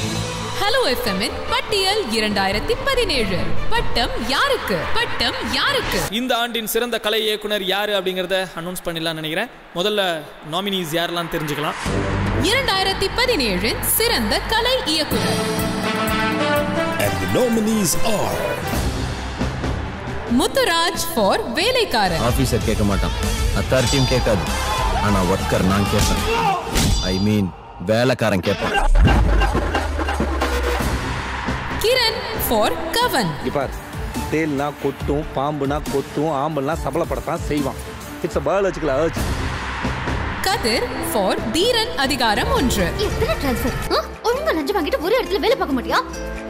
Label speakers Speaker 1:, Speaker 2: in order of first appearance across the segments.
Speaker 1: hello எஃப்எம்மின் பட்டியல் இரண்டாயிரத்தி பதினேழு பட்டம் யாருக்கு பட்டம் யாருக்கு
Speaker 2: இந்த ஆண்டின் சிறந்த கலை இயக்குனர் யாரு அப்படிங்கறத அனௌன்ஸ் பண்ணிடலாம் நினைக்கிறேன் முதல்ல நாமினிஸ் யாரெல்லாம் தெரிஞ்சுக்கலாம்
Speaker 1: இரண்டாயிரத்தி பதினேழின் சிறந்த கலை இயக்குனர்
Speaker 3: And the nominees are
Speaker 1: Muthuraj for Velaikkaran
Speaker 4: officer கேட்க மாட்டான் அத்தாரிட்டியும் கேட்காது ஆனா ஒர்க்கர் நான் கேட்பேன் ஐ மீன் வேலைக்காரன் கேட்பான்
Speaker 1: கிரண் ஃபார் கவன்
Speaker 5: பார் தேல்னா கொத்தும் பாம்புனா கொத்தும் ஆம்பல்னா சபலப்படத்தான் செய்வான் it's a biological urge
Speaker 1: Kathir for Theeran Adhigaaram Ondru
Speaker 6: எத்தனை ட்ரான்ஸ்ஃபர் ஒழுங்கா லஞ்சம் வாங்கிட்டு ஒரு இடத்துல வேலை பார்க்க மாட்டியா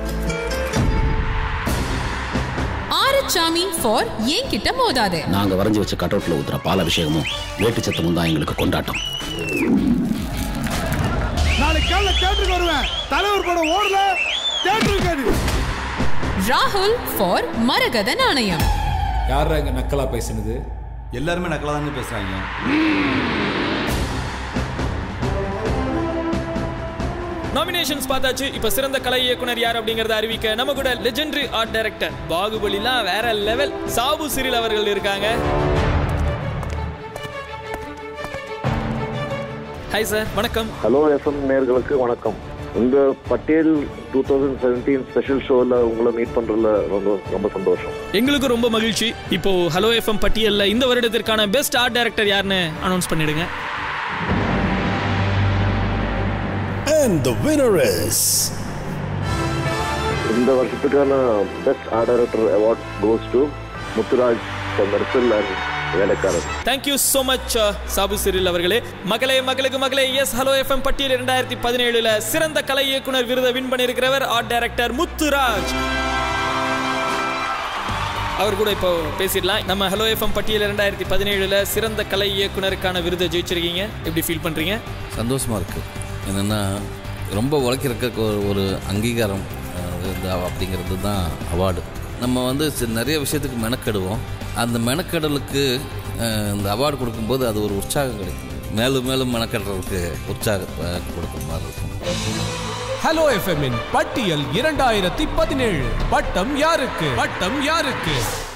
Speaker 1: ஆறுச்சாமி ஃபார் என்கிட்ட மோதாதே
Speaker 7: நாங்க வரைஞ்சு வச்ச கட்டவுட்ல ஊத்துற பால் அபிஷேகமும் வேட்டு சத்தமும் தான் எங்களுக்கு கொண்டாட்டம்
Speaker 8: நாளைக்கு காலைல தேட்டருக்கு வருவேன் தலைவர் படம் ஓடல தேட்டர் இருக்காது
Speaker 1: ராகுல் ஃபார் மரகத நாணயம்
Speaker 9: யாரா இங்க நக்கலா பேசுனது
Speaker 10: எல்லாருமே நக்கலா தானே பேசுறாங்க
Speaker 2: நாமினேஷன்ஸ் பார்த்தாச்சு இப்ப சிறந்த கலை இயக்குனர் யார் அப்படிங்கறத அறிவிக்க நம்ம கூட லெஜெண்டரி ஆர்ட் டைரக்டர் பாகுபலிலாம் வேற லெவல் சாபு சிறில் அவர்கள் இருக்காங்க ஹாய் சார் வணக்கம்
Speaker 11: ஹலோ எஃப்எம் நேர்களுக்கு வணக்கம் உங்க பட்டேல் டூ தௌசண்ட் செவன்டீன் ஸ்பெஷல் ஷோல உங்களை மீட் பண்றதுல ரொம்ப ரொம்ப சந்தோஷம்
Speaker 2: எங்களுக்கு ரொம்ப மகிழ்ச்சி இப்போ ஹலோ எஃப்எம் பட்டியல்ல இந்த வருடத்திற்கான பெஸ்ட் ஆர்ட் டைரக்டர் யாருன்னு அனௌன்ஸ் பண்ணிடுங்க
Speaker 3: and the winner is
Speaker 11: இந்த வருஷத்துக்கான best art director award goes to Muthuraj Mersal and Velaikkaran
Speaker 2: thank you so much Sabu Cyril அவர்களே மகளே மகளுக்கு மகளே எஸ் ஹலோ எஃப்எம் பட்டியல் இரண்டாயிரத்தி பதினேழுல சிறந்த கலை இயக்குனர் விருதை வின் பண்ணியிருக்கிறவர் ஆர்ட் டைரக்டர் முத்துராஜ் அவர் கூட இப்போ பேசிடலாம் நம்ம ஹலோ எஃப்எம் பட்டியல் இரண்டாயிரத்தி பதினேழுல சிறந்த கலை இயக்குனருக்கான விருதை ஜெயிச்சிருக்கீங்க எப்படி ஃபீல் பண்றீங்க
Speaker 12: சந்தோஷமாக இருக்குது என்னென்னா ரொம்ப உழைக்கிறதுக்கு ஒரு ஒரு அங்கீகாரம் அஹ், இது அப்படிங்கிறது தான் அவார்டு நம்ம வந்து சி- நிறைய விஷயத்துக்கு மெனக்கெடுவோம் அந்த மெனக்கெடலுக்கு அஹ், இந்த அவார்டு கொடுக்கும்போது அது ஒரு உற்சாகம் கிடைக்கும் மேலும் மேலும் மெனக்கெடுறதுக்கு உற்சாகத்தை கொடுக்குற மாதிரி இருக்கும்
Speaker 9: ஹலோ எஃப்எம்மின் பட்டியல் இரண்டாயிரத்தி பதினேழு பட்டம் யாருக்கு பட்டம் யாருக்கு